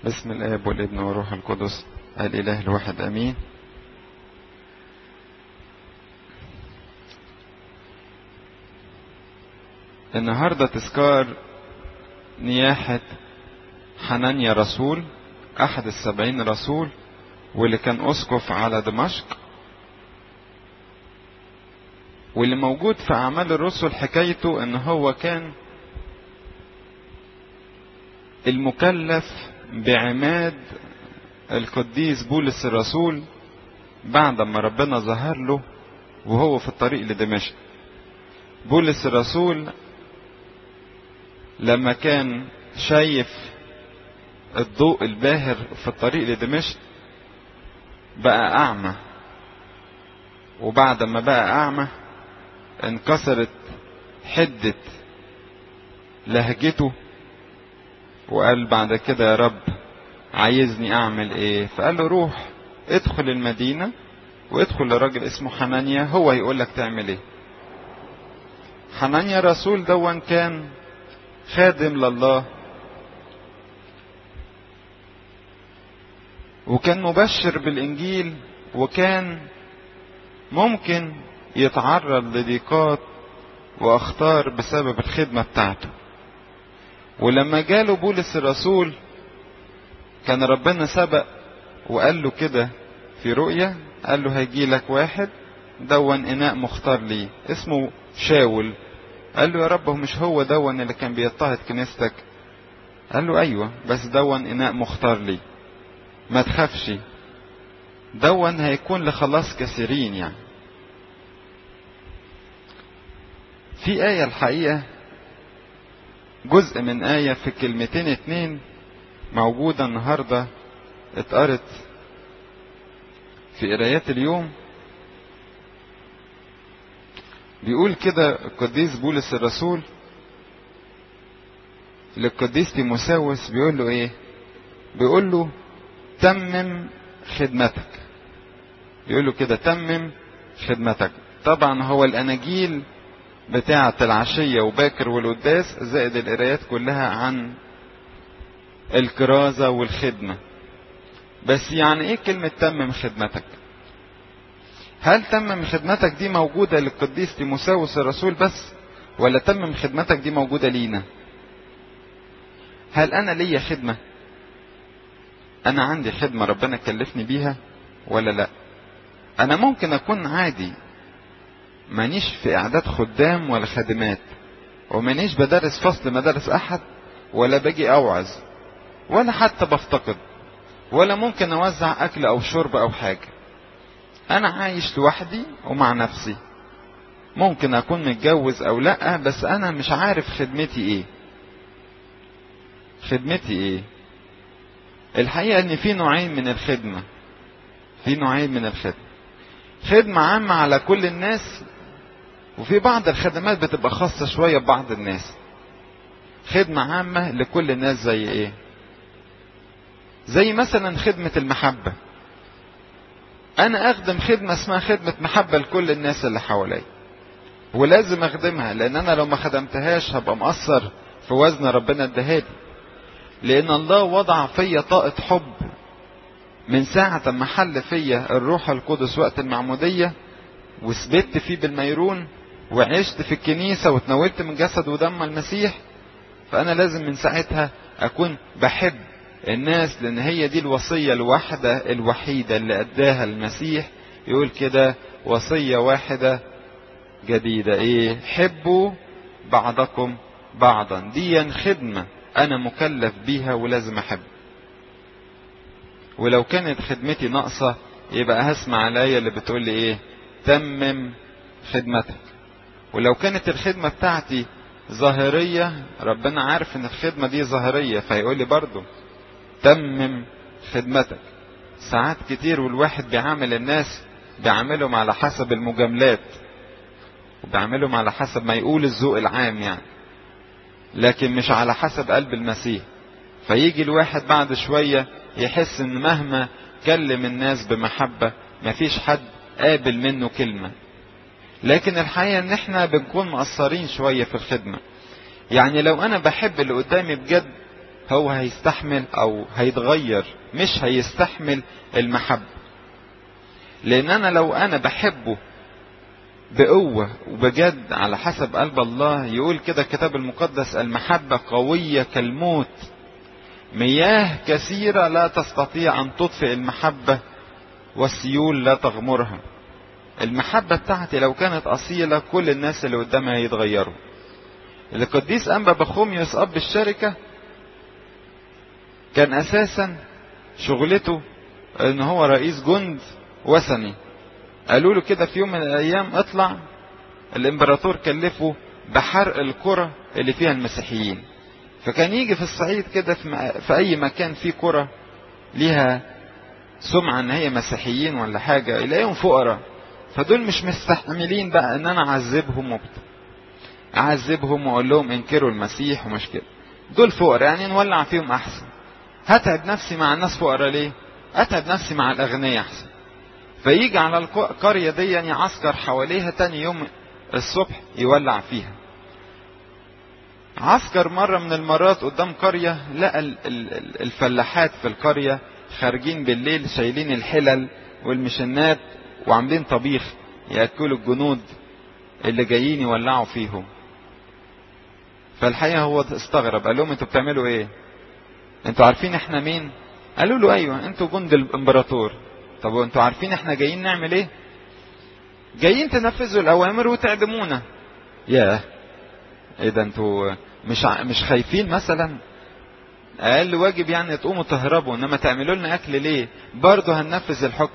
باسم الآب والابن والروح القدس الإله الواحد أمين النهاردة تذكار نياحة حنانيا رسول أحد السبعين رسول واللي كان أسقف على دمشق واللي موجود في أعمال الرسل حكايته إن هو كان المكلف بعماد القديس بولس الرسول بعد ما ربنا ظهر له وهو في الطريق لدمشق بولس الرسول لما كان شايف الضوء الباهر في الطريق لدمشق بقى أعمى وبعد ما بقى أعمى انكسرت حدة لهجته وقال بعد كده يا رب عايزني أعمل إيه فقال له روح ادخل المدينة وادخل لراجل اسمه حنانيا هو يقول لك تعمل إيه حنانيا رسول دون كان خادم لله وكان مبشر بالإنجيل وكان ممكن يتعرض لضيقات واخطار بسبب الخدمة بتاعته ولما جاله بولس الرسول كان ربنا سبق وقال له كده في رؤية قال له هيجي لك واحد دون إناء مختار لي اسمه شاول قال له يا رب مش هو دون اللي كان بيضطهد كنيستك قال له أيوة بس دون إناء مختار لي ما تخافش دون هيكون لخلاص كثيرين يعني في آية الحقيقة جزء من آية في كلمتين اتنين موجودة النهاردة اتقرت في قرايات اليوم بيقول كده القديس بولس الرسول للقديس تيموساوس بيقول له ايه بيقول له تمم خدمتك بيقول له كده تمم خدمتك طبعا هو الاناجيل بتاعة العشية وباكر والقداس زائد القرايات كلها عن الكرازة والخدمة بس يعني ايه كلمة تمم خدمتك هل تمم خدمتك دي موجودة للقديس تيموساوس الرسول بس ولا تمم خدمتك دي موجودة لينا هل انا ليا خدمة انا عندي خدمة ربنا كلفني بيها ولا لا انا ممكن اكون عادي مانيش في اعداد خدام ولا خادمات ومانيش بدرس فصل مدارس احد ولا باجي اوعظ ولا حتى بفتقد ولا ممكن اوزع اكل او شرب او حاجه انا عايش لوحدي ومع نفسي ممكن اكون متجوز او لا بس انا مش عارف خدمتي ايه خدمتي ايه الحقيقه ان في نوعين من الخدمه في نوعين من الخدمه خدمه عامه على كل الناس وفي بعض الخدمات بتبقى خاصه شويه ببعض الناس خدمه عامه لكل الناس زي ايه زي مثلا خدمة المحبة أنا أخدم خدمة اسمها خدمة محبة لكل الناس اللي حواليا ولازم أخدمها لأن أنا لو ما خدمتهاش هبقى مقصر في وزن ربنا اداهالي لأن الله وضع فيا طاقة حب من ساعة ما حل فيا الروح القدس وقت المعمودية وثبت فيه بالميرون وعشت في الكنيسة وتناولت من جسد ودم المسيح فأنا لازم من ساعتها أكون بحب الناس لان هي دي الوصية الواحدة الوحيدة اللي اداها المسيح يقول كده وصية واحدة جديدة ايه حبوا بعضكم بعضا دي خدمة انا مكلف بيها ولازم احب ولو كانت خدمتي ناقصة يبقى هسمع الآية اللي بتقول لي ايه تمم خدمتك ولو كانت الخدمة بتاعتي ظاهرية ربنا عارف ان الخدمة دي ظاهرية فيقول لي برضو تمم خدمتك ساعات كتير والواحد بيعامل الناس بيعاملهم على حسب المجاملات وبيعاملهم على حسب ما يقول الذوق العام يعني لكن مش على حسب قلب المسيح فيجي الواحد بعد شوية يحس ان مهما كلم الناس بمحبة مفيش حد قابل منه كلمة لكن الحقيقة ان احنا بنكون مقصرين شوية في الخدمة يعني لو انا بحب اللي قدامي بجد هو هيستحمل او هيتغير مش هيستحمل المحبة لان انا لو انا بحبه بقوة وبجد على حسب قلب الله يقول كده الكتاب المقدس المحبة قوية كالموت مياه كثيرة لا تستطيع أن تطفئ المحبة والسيول لا تغمرها المحبة بتاعتي لو كانت أصيلة كل الناس اللي قدامها يتغيروا القديس أنبا بخوميوس أب الشركة كان أساسا شغلته إن هو رئيس جند وثني قالوا له كده في يوم من الأيام اطلع الإمبراطور كلفه بحرق القرى اللي فيها المسيحيين فكان يجي في الصعيد كده في, في أي مكان فيه قرى ليها سمعة إن هي مسيحيين ولا حاجة يلاقيهم فقراء فدول مش مستحملين بقى إن أنا أعذبهم وبتاع أعذبهم وأقول لهم انكروا المسيح ومش كده دول فقراء يعني نولع فيهم أحسن هتعب نفسي مع الناس فقراء ليه؟ أتعب نفسي مع الأغنياء أحسن فيجي على القرية دي يعسكر حواليها تاني يوم الصبح يولع فيها عسكر مرة من المرات قدام قرية لقى الفلاحات في القرية خارجين بالليل شايلين الحلل والمشنات وعاملين طبيخ يأكلوا الجنود اللي جايين يولعوا فيهم فالحقيقة هو استغرب قال لهم انتوا بتعملوا ايه انتوا عارفين احنا مين قالوا له ايوه انتوا جند الامبراطور طب وانتوا عارفين احنا جايين نعمل ايه جايين تنفذوا الاوامر وتعدمونا ياه ايه ده انتوا مش مش خايفين مثلا اقل واجب يعني تقوموا تهربوا انما تعملوا لنا اكل ليه برضه هننفذ الحكم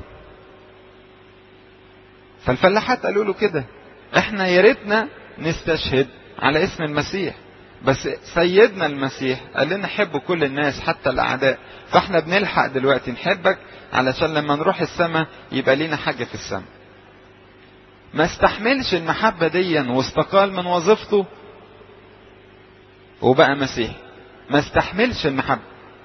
فالفلاحات قالوا له كده احنا يا ريتنا نستشهد على اسم المسيح بس سيدنا المسيح قال لنا حبوا كل الناس حتى الاعداء فاحنا بنلحق دلوقتي نحبك علشان لما نروح السماء يبقى لينا حاجه في السماء ما استحملش المحبه دي واستقال من وظيفته وبقى مسيحي ما استحملش المحبه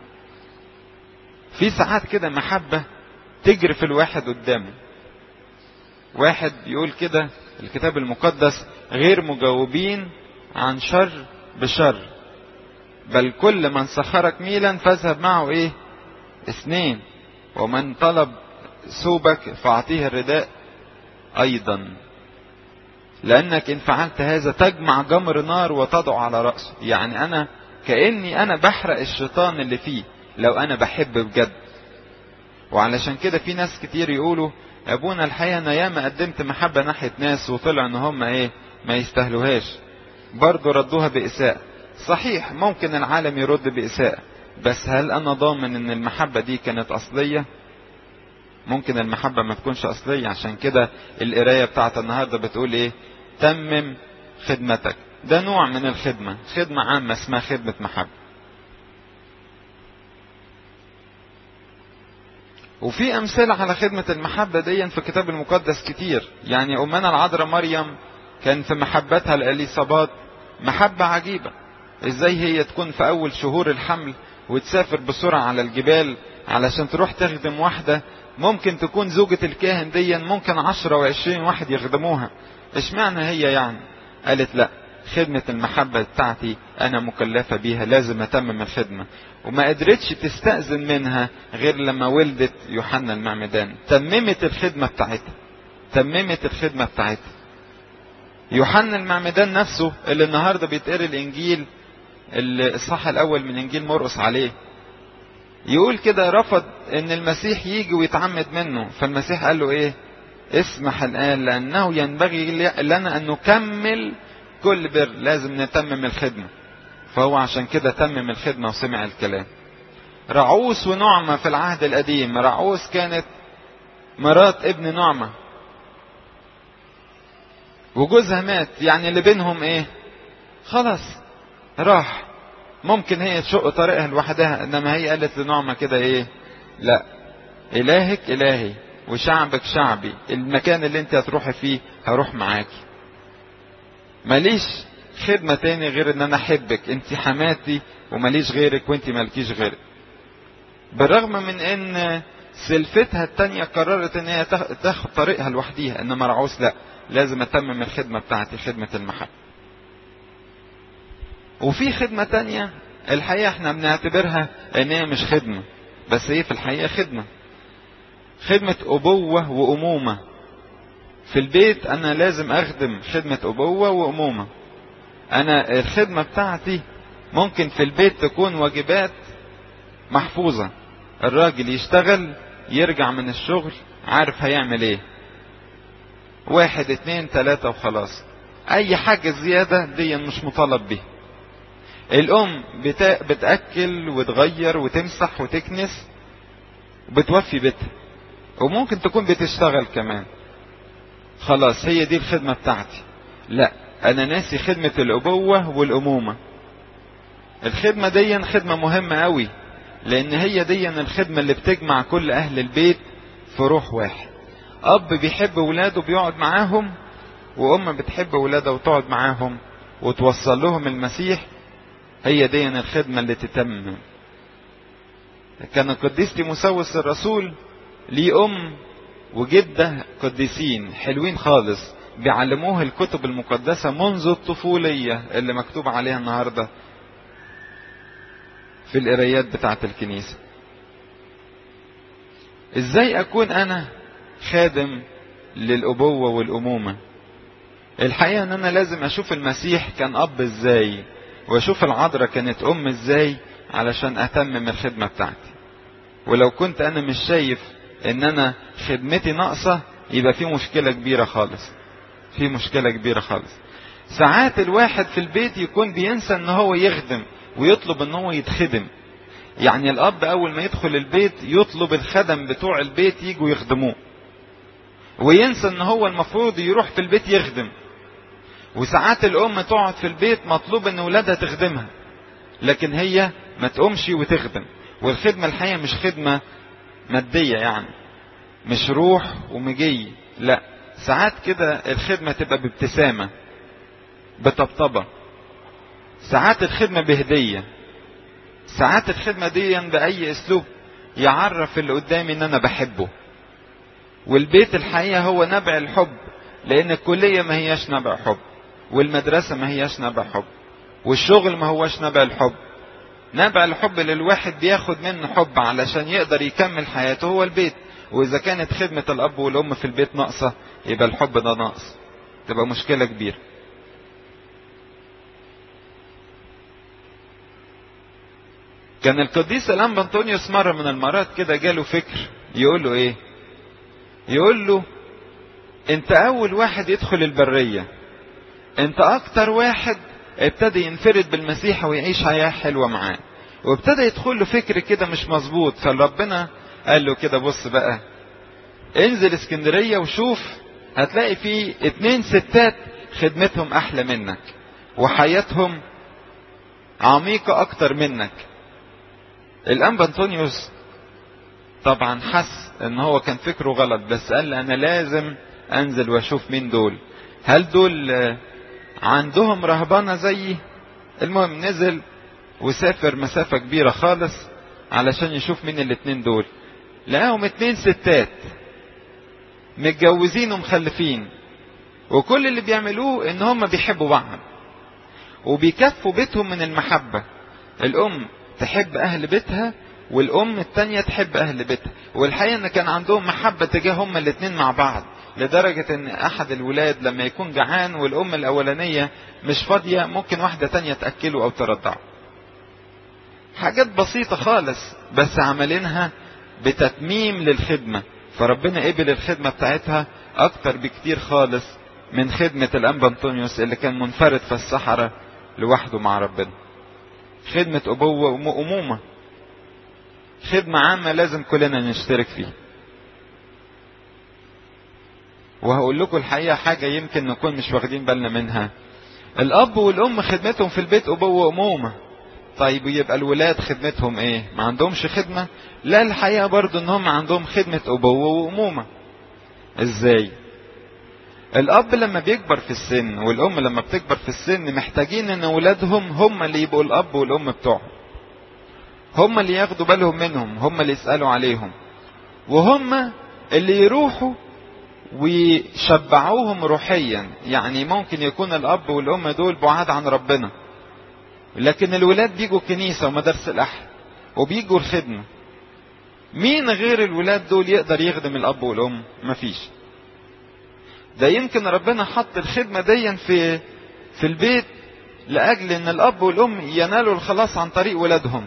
في ساعات كده محبه تجري في الواحد قدامه واحد يقول كده الكتاب المقدس غير مجاوبين عن شر بشر بل كل من سخرك ميلا فاذهب معه ايه اثنين ومن طلب ثوبك فاعطيه الرداء ايضا لانك ان فعلت هذا تجمع جمر نار وتضع على راسه يعني انا كاني انا بحرق الشيطان اللي فيه لو انا بحب بجد وعلشان كده في ناس كتير يقولوا ابونا الحقيقه انا ياما قدمت محبه ناحيه ناس وطلع ان هم ايه ما يستاهلوهاش برضه ردوها بإساءة صحيح ممكن العالم يرد بإساءة بس هل أنا ضامن إن المحبة دي كانت أصلية؟ ممكن المحبة ما تكونش أصلية عشان كده القراية بتاعت النهاردة بتقول إيه؟ تمم خدمتك ده نوع من الخدمة خدمة عامة اسمها خدمة محبة وفي أمثلة على خدمة المحبة دي في الكتاب المقدس كتير يعني أمنا العذراء مريم كان في محبتها لإليصابات محبة عجيبة ازاي هي تكون في اول شهور الحمل وتسافر بسرعة على الجبال علشان تروح تخدم واحدة ممكن تكون زوجة الكاهن دي ممكن عشرة وعشرين واحد يخدموها اشمعنى هي يعني قالت لا خدمة المحبة بتاعتي أنا مكلفة بيها لازم أتمم الخدمة وما قدرتش تستأذن منها غير لما ولدت يوحنا المعمدان تممت الخدمة بتاعتها تممت الخدمة بتاعتها يوحنا المعمدان نفسه اللي النهارده بيتقري الانجيل الصح الاول من انجيل مرقس عليه يقول كده رفض ان المسيح يجي ويتعمد منه فالمسيح قال له ايه اسمح الان لانه ينبغي لنا ان نكمل كل بر لازم نتمم الخدمه فهو عشان كده تمم الخدمه وسمع الكلام رعوس ونعمه في العهد القديم رعوس كانت مرات ابن نعمه وجوزها مات يعني اللي بينهم ايه خلاص راح ممكن هي تشق طريقها لوحدها انما هي قالت لنعمة كده ايه لا الهك الهي وشعبك شعبي المكان اللي انت هتروحي فيه هروح معاكي ماليش خدمة تاني غير ان انا احبك انت حماتي وماليش غيرك وانت مالكيش غيرك بالرغم من ان سلفتها التانية قررت ان هي تاخد طريقها لوحديها انما رعوس لا لازم اتمم الخدمة بتاعتي خدمة المحبة وفي خدمة تانية الحقيقة احنا بنعتبرها ان هي مش خدمة بس هي في الحقيقة خدمة خدمة أبوة وأمومة في البيت أنا لازم أخدم خدمة أبوة وأمومة أنا الخدمة بتاعتي ممكن في البيت تكون واجبات محفوظة الراجل يشتغل يرجع من الشغل عارف هيعمل ايه واحد اتنين تلاتة وخلاص اي حاجة زيادة دي مش مطالب بيها الام بتا... بتأكل وتغير وتمسح وتكنس وبتوفي بيتها وممكن تكون بتشتغل كمان خلاص هي دي الخدمة بتاعتي لا انا ناسي خدمة الابوة والامومة الخدمة دي خدمة مهمة قوي لان هي دي الخدمة اللي بتجمع كل اهل البيت في روح واحد اب بيحب ولاده بيقعد معاهم وام بتحب ولادها وتقعد معاهم وتوصل لهم المسيح هي دي الخدمة اللي تتم كان القديس تيموساوس الرسول ليه ام وجدة قديسين حلوين خالص بيعلموه الكتب المقدسة منذ الطفولية اللي مكتوب عليها النهاردة في القرايات بتاعة الكنيسة ازاي اكون انا خادم للابوة والامومة الحقيقة ان انا لازم اشوف المسيح كان اب ازاي واشوف العذراء كانت ام ازاي علشان اتمم الخدمة بتاعتي ولو كنت انا مش شايف ان انا خدمتي ناقصة يبقى في مشكلة كبيرة خالص في مشكلة كبيرة خالص ساعات الواحد في البيت يكون بينسى ان هو يخدم ويطلب ان هو يتخدم يعني الاب اول ما يدخل البيت يطلب الخدم بتوع البيت يجوا يخدموه وينسى ان هو المفروض يروح في البيت يخدم وساعات الام تقعد في البيت مطلوب ان ولادها تخدمها لكن هي ما تقومش وتخدم والخدمة الحقيقة مش خدمة مادية يعني مش روح ومجي لا ساعات كده الخدمة تبقى بابتسامة بطبطبة ساعات الخدمة بهدية ساعات الخدمة دي بأي أسلوب يعرف اللي قدامي إن أنا بحبه والبيت الحقيقة هو نبع الحب لأن الكلية ما هياش نبع حب والمدرسة ما هياش نبع حب والشغل ما هوش نبع الحب نبع الحب اللي الواحد بياخد منه حب علشان يقدر يكمل حياته هو البيت وإذا كانت خدمة الأب والأم في البيت ناقصة يبقى الحب ده ناقص تبقى مشكلة كبيرة كان القديس الأنب أنطونيوس مرة من المرات كده جاله فكر يقول له إيه؟ يقول له أنت أول واحد يدخل البرية أنت أكتر واحد ابتدى ينفرد بالمسيح ويعيش حياة حلوة معاه وابتدى يدخل له فكر كده مش مظبوط فربنا قال له كده بص بقى انزل اسكندرية وشوف هتلاقي في اتنين ستات خدمتهم احلى منك وحياتهم عميقة اكتر منك الانبا انطونيوس طبعا حس ان هو كان فكره غلط بس قال انا لازم انزل واشوف مين دول هل دول عندهم رهبانة زيي المهم نزل وسافر مسافة كبيرة خالص علشان يشوف مين الاتنين دول لقاهم اتنين ستات متجوزين ومخلفين وكل اللي بيعملوه ان هم بيحبوا بعض وبيكفوا بيتهم من المحبة الام تحب اهل بيتها والام التانية تحب اهل بيتها والحقيقة ان كان عندهم محبة تجاه هم الاتنين مع بعض لدرجة ان احد الولاد لما يكون جعان والام الاولانية مش فاضية ممكن واحدة تانية تأكله او ترضعه حاجات بسيطة خالص بس عملينها بتتميم للخدمة فربنا قبل الخدمة بتاعتها اكتر بكتير خالص من خدمة الانبا انطونيوس اللي كان منفرد في الصحراء لوحده مع ربنا خدمة ابوة وامومة خدمة عامة لازم كلنا نشترك فيها وهقول لكم الحقيقة حاجة يمكن نكون مش واخدين بالنا منها الأب والأم خدمتهم في البيت أبوة وأمومة طيب يبقى الولاد خدمتهم ايه ما عندهمش خدمة لا الحقيقة برضو ان هم عندهم خدمة أبوة وأمومة ازاي الأب لما بيكبر في السن والأم لما بتكبر في السن محتاجين ان ولادهم هم اللي يبقوا الأب والأم بتوعهم هم اللي ياخدوا بالهم منهم هم اللي يسألوا عليهم وهم اللي يروحوا ويشبعوهم روحيا يعني ممكن يكون الاب والام دول بعاد عن ربنا لكن الولاد بيجوا الكنيسة ومدارس الأحد وبيجوا الخدمة مين غير الولاد دول يقدر يخدم الأب والأم مفيش ده يمكن ربنا حط الخدمة دي في في البيت لأجل إن الأب والأم ينالوا الخلاص عن طريق ولادهم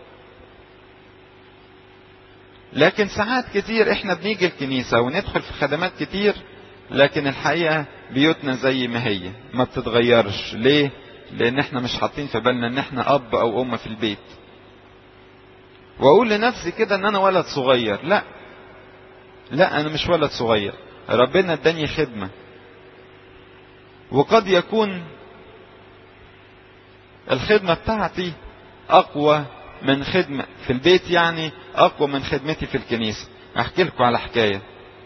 لكن ساعات كتير احنا بنيجي الكنيسة وندخل في خدمات كتير لكن الحقيقة بيوتنا زي ما هي ما بتتغيرش ليه لان احنا مش حاطين في بالنا ان احنا اب او ام في البيت واقول لنفسي كده ان انا ولد صغير لا لا انا مش ولد صغير ربنا اداني خدمة وقد يكون الخدمة بتاعتي اقوى من خدمة في البيت يعني اقوى من خدمتي في الكنيسة احكي لكم على حكاية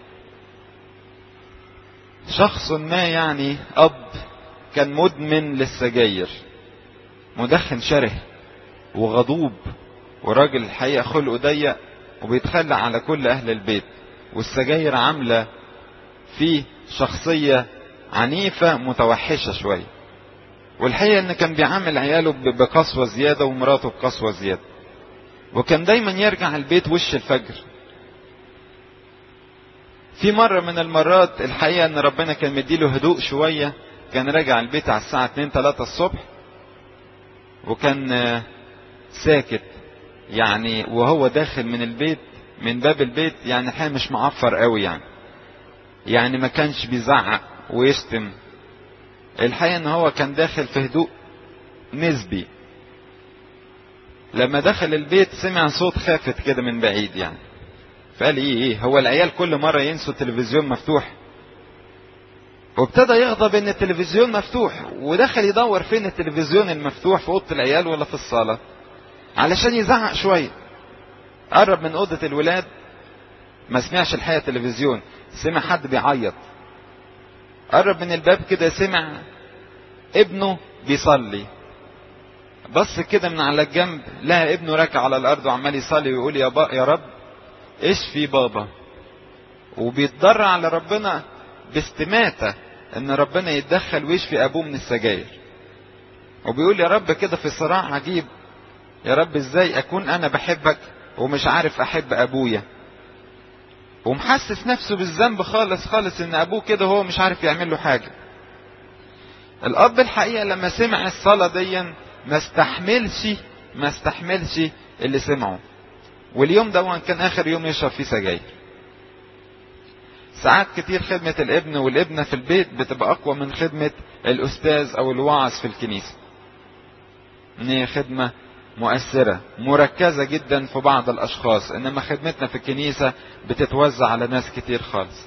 شخص ما يعني اب كان مدمن للسجاير مدخن شره وغضوب وراجل الحقيقة خلقه ضيق وبيتخلى على كل اهل البيت والسجاير عاملة فيه شخصية عنيفة متوحشة شوية والحقيقة ان كان بيعامل عياله بقسوة زيادة ومراته بقسوة زيادة وكان دايما يرجع البيت وش الفجر في مرة من المرات الحقيقة ان ربنا كان مديله هدوء شوية كان راجع البيت على الساعة 2 3 الصبح وكان ساكت يعني وهو داخل من البيت من باب البيت يعني الحقيقة مش معفر قوي يعني يعني ما كانش بيزعق ويشتم الحقيقة ان هو كان داخل في هدوء نسبي لما دخل البيت سمع صوت خافت كده من بعيد يعني فقال ايه ايه هو العيال كل مرة ينسوا التلفزيون مفتوح وابتدى يغضب ان التلفزيون مفتوح ودخل يدور فين التلفزيون المفتوح في اوضه العيال ولا في الصاله علشان يزعق شويه قرب من اوضه الولاد ما سمعش الحقيقه تلفزيون سمع حد بيعيط قرب من الباب كده سمع ابنه بيصلي بص كده من على الجنب لقى ابنه راكع على الارض وعمال يصلي ويقول يا با يا رب اشفي بابا وبيتضرع على ربنا باستماتة ان ربنا يتدخل ويشفي ابوه من السجاير وبيقول يا رب كده في صراع عجيب يا رب ازاي اكون انا بحبك ومش عارف احب ابويا ومحسس نفسه بالذنب خالص خالص ان ابوه كده هو مش عارف يعمل له حاجة الاب الحقيقة لما سمع الصلاة دي ما استحملش ما استحملش اللي سمعه واليوم ده كان اخر يوم يشرب فيه سجاير ساعات كتير خدمة الابن والابنة في البيت بتبقى أقوى من خدمة الأستاذ أو الواعظ في الكنيسة. إن هي خدمة مؤثرة مركزة جدا في بعض الأشخاص إنما خدمتنا في الكنيسة بتتوزع على ناس كتير خالص.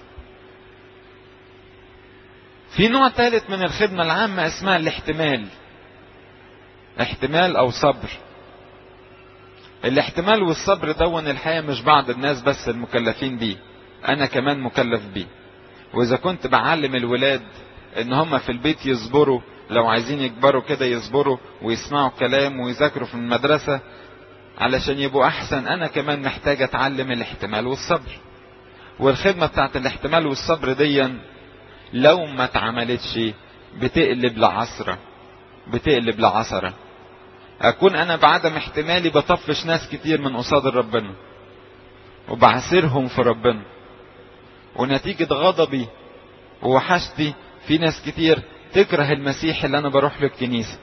في نوع ثالث من الخدمة العامة اسمها الاحتمال. احتمال أو صبر. الاحتمال والصبر دون الحقيقة مش بعض الناس بس المكلفين بيه. انا كمان مكلف بيه واذا كنت بعلم الولاد ان هم في البيت يصبروا لو عايزين يكبروا كده يصبروا ويسمعوا كلام ويذاكروا في المدرسة علشان يبقوا احسن انا كمان محتاج اتعلم الاحتمال والصبر والخدمة بتاعت الاحتمال والصبر دي لو ما اتعملتش بتقلب لعصرة بتقلب لعصرة اكون انا بعدم احتمالي بطفش ناس كتير من قصاد ربنا وبعسرهم في ربنا ونتيجة غضبي ووحشتي في ناس كتير تكره المسيح اللي انا بروح له الكنيسة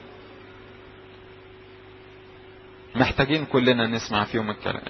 محتاجين كلنا نسمع فيهم الكلام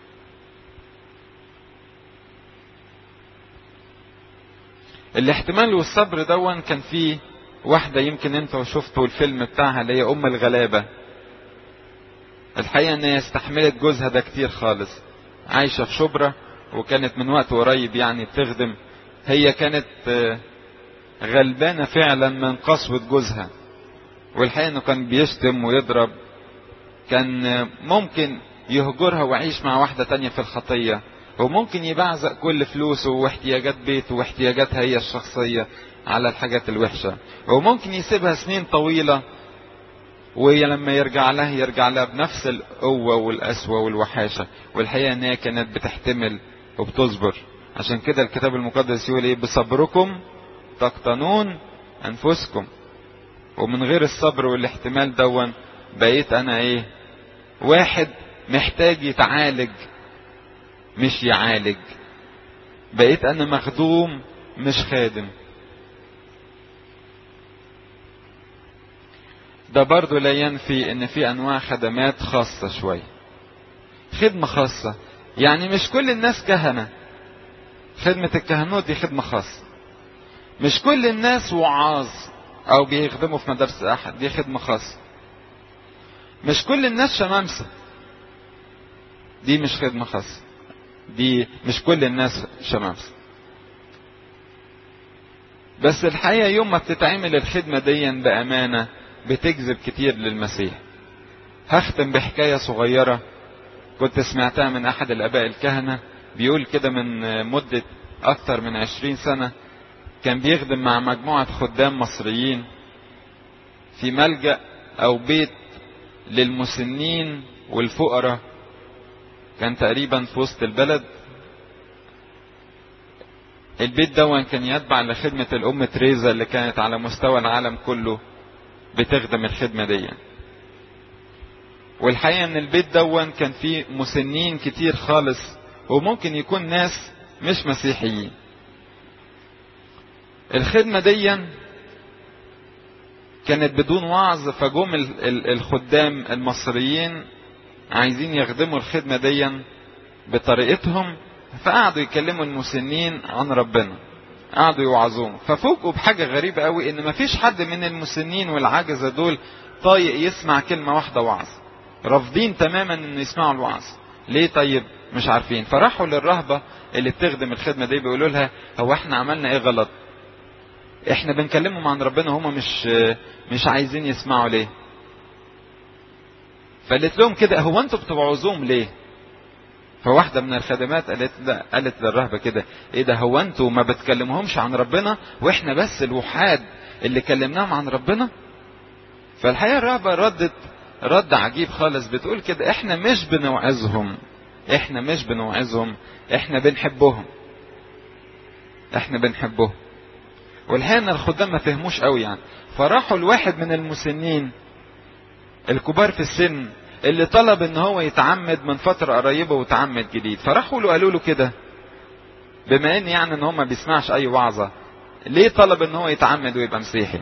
الاحتمال والصبر دون كان فيه واحدة يمكن انتوا شفتوا الفيلم بتاعها اللي هي ام الغلابة الحقيقة ان هي استحملت جوزها ده كتير خالص عايشة في شبرا وكانت من وقت قريب يعني بتخدم هي كانت غلبانة فعلا من قسوة جوزها والحقيقة انه كان بيشتم ويضرب كان ممكن يهجرها ويعيش مع واحدة تانية في الخطية وممكن يبعزق كل فلوسه واحتياجات بيته واحتياجاتها هي الشخصية على الحاجات الوحشة وممكن يسيبها سنين طويلة ولما يرجع لها يرجع لها بنفس القوة والقسوة والوحاشة والحقيقة ان هي كانت بتحتمل وبتصبر عشان كده الكتاب المقدس يقول ايه بصبركم تقتنون انفسكم ومن غير الصبر والاحتمال دون بقيت انا ايه واحد محتاج يتعالج مش يعالج بقيت انا مخدوم مش خادم ده برضو لا ينفي ان في انواع خدمات خاصة شوية خدمة خاصة يعني مش كل الناس كهنة خدمة الكهنوت دي خدمة خاصة مش كل الناس وعاظ او بيخدموا في مدارس احد دي خدمة خاصة مش كل الناس شمامسة دي مش خدمة خاصة دي مش كل الناس شمامسة بس الحقيقة يوم ما بتتعمل الخدمة دي بأمانة بتجذب كتير للمسيح هختم بحكاية صغيرة كنت سمعتها من أحد الآباء الكهنة بيقول كده من مدة أكثر من عشرين سنة كان بيخدم مع مجموعة خدام مصريين في ملجأ أو بيت للمسنين والفقراء كان تقريبا في وسط البلد البيت ده كان يتبع لخدمة الأم تريزا اللي كانت على مستوى العالم كله بتخدم الخدمة دي والحقيقة ان البيت دون كان فيه مسنين كتير خالص وممكن يكون ناس مش مسيحيين الخدمة دي كانت بدون وعظ فجم الخدام المصريين عايزين يخدموا الخدمة دي بطريقتهم فقعدوا يكلموا المسنين عن ربنا قعدوا يوعظوهم ففوجئوا بحاجة غريبة قوي ان مفيش حد من المسنين والعجزة دول طايق يسمع كلمة واحدة وعظ رافضين تماما ان يسمعوا الوعظ ليه طيب مش عارفين فراحوا للرهبة اللي بتخدم الخدمة دي بيقولوا لها هو احنا عملنا ايه غلط احنا بنكلمهم عن ربنا هما مش مش عايزين يسمعوا ليه فقالت لهم كده هو انتوا بتوعظوهم ليه فواحده من الخدمات قالت لا قالت للرهبه كده ايه ده هو انتوا ما بتكلمهمش عن ربنا واحنا بس الوحاد اللي كلمناهم عن ربنا فالحقيقه الرهبه ردت رد عجيب خالص بتقول كده احنا مش بنوعظهم احنا مش بنوعظهم احنا بنحبهم احنا بنحبهم والحقيقه ان الخدام ما فهموش قوي يعني فراحوا لواحد من المسنين الكبار في السن اللي طلب ان هو يتعمد من فترة قريبة وتعمد جديد فراحوا له قالوا له كده بما ان يعني ان هو ما بيسمعش اي وعظة ليه طلب ان هو يتعمد ويبقى مسيحي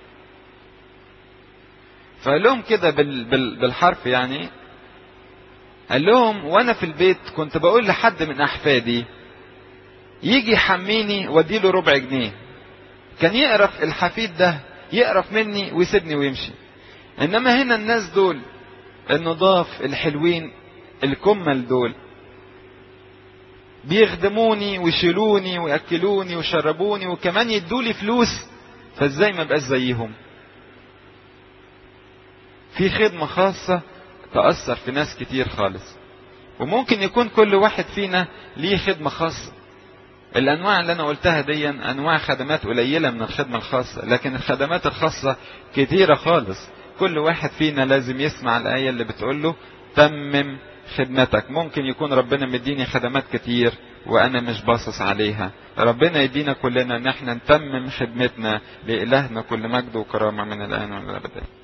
فقال لهم كده بال بال بالحرف يعني قال لهم وانا في البيت كنت بقول لحد من احفادي يجي يحميني واديله ربع جنيه كان يقرف الحفيد ده يقرف مني ويسيبني ويمشي انما هنا الناس دول النضاف الحلوين الكمل دول بيخدموني ويشيلوني وياكلوني ويشربوني وكمان يدولي فلوس فازاي ما بقاش زيهم في خدمه خاصه تاثر في ناس كتير خالص وممكن يكون كل واحد فينا ليه خدمه خاصه الانواع اللي انا قلتها دي انواع خدمات قليله من الخدمه الخاصه لكن الخدمات الخاصه كتيره خالص كل واحد فينا لازم يسمع الآية اللي بتقول له تمم خدمتك ممكن يكون ربنا مديني خدمات كتير وأنا مش باصص عليها ربنا يدينا كلنا ان احنا نتمم خدمتنا لإلهنا كل مجد وكرامة من الآن والأبد